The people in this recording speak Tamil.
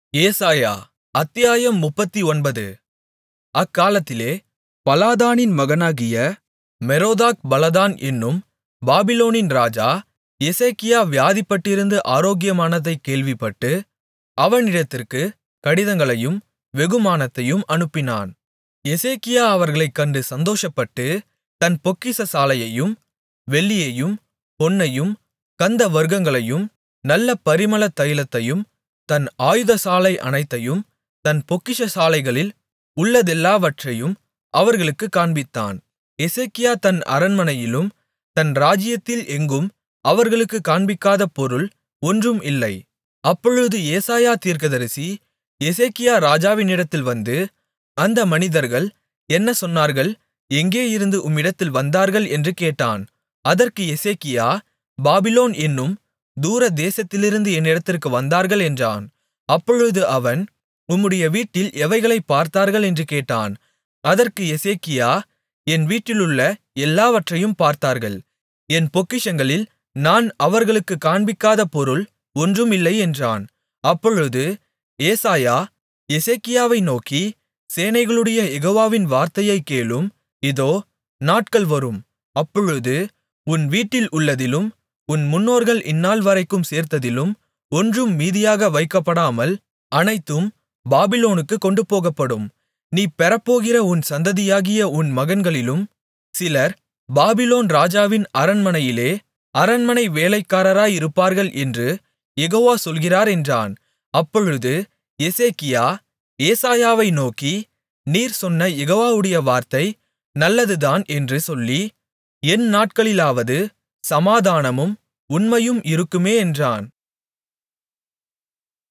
ஏசாயா அத்தியாயம் முப்பத்தொன்பது அக்காலத்திலே பலாதானின் மகனாகிய மெரோதாக் பலதான் என்னும் பாபிலோனின் ராஜா எசேக்கியா வியாதிப்பட்டிருந்து ஆரோக்கியமானதைக் கேள்விப்பட்டு அவனிடத்திற்குக் கடிதங்களையும் வெகுமானத்தையும் அனுப்பினான் எசேக்கியா அவர்களைக் கண்டு சந்தோஷப்பட்டு தன் பொக்கிஷசாலையையும் வெள்ளியையும் பொன்னையும் கந்தவர்க்கங்களையும் நல்ல பரிமள தைலத்தையும் தன் ஆயுதசாலை அனைத்தையும் தன் பொக்கிஷசாலைகளில் உள்ளதெல்லாவற்றையும் அவர்களுக்குக் காண்பித்தான் எசேக்கியா தன் அரண்மனையிலும் தன் ராஜ்ஜியத்தில் எங்கும் அவர்களுக்குக் காண்பிக்காத பொருள் ஒன்றும் இல்லை அப்பொழுது ஏசாயா தீர்க்கதரிசி எசேக்கியா ராஜாவினிடத்தில் வந்து அந்த மனிதர்கள் என்ன சொன்னார்கள் எங்கேயிருந்து உம்மிடத்தில் வந்தார்கள் என்று கேட்டான் அதற்கு எசேக்கியா பாபிலோன் என்னும் தூர தேசத்திலிருந்து என்னிடத்திற்கு வந்தார்கள் என்றான் அப்பொழுது அவன் உம்முடைய வீட்டில் எவைகளைப் பார்த்தார்கள் என்று கேட்டான் அதற்கு எசேக்கியா என் வீட்டிலுள்ள எல்லாவற்றையும் பார்த்தார்கள் என் பொக்கிஷங்களில் நான் அவர்களுக்குக் காண்பிக்காத பொருள் ஒன்றும் இல்லை என்றான் அப்பொழுது ஏசாயா எசேக்கியாவை நோக்கி சேனைகளுடைய யெகோவாவின் வார்த்தையைக் கேளும் இதோ நாட்கள் வரும் அப்பொழுது உன் வீட்டில் உள்ளதிலும் உன் முன்னோர்கள் இந்நாள்வரைக்கும் சேர்த்ததிலும் ஒன்றும் மீதியாக வைக்கப்படாமல் அனைத்தும் பாபிலோனுக்குக் கொண்டுபோகப்படும் நீ பெறப்போகிற உன் சந்ததியாகிய உன் மகன்களிலும் சிலர் பாபிலோன் ராஜாவின் அரண்மனையிலே அரண்மனை வேலைக்காரராயிருப்பார்கள் என்று யெகோவா சொல்கிறார் என்றான் அப்பொழுது எசேக்கியா ஏசாயாவை நோக்கி நீர் சொன்ன யெகோவாவுடைய வார்த்தை நல்லதுதான் என்று சொல்லி என் நாட்களிலாவது சமாதானமும் உண்மையும் இருக்குமே என்றான்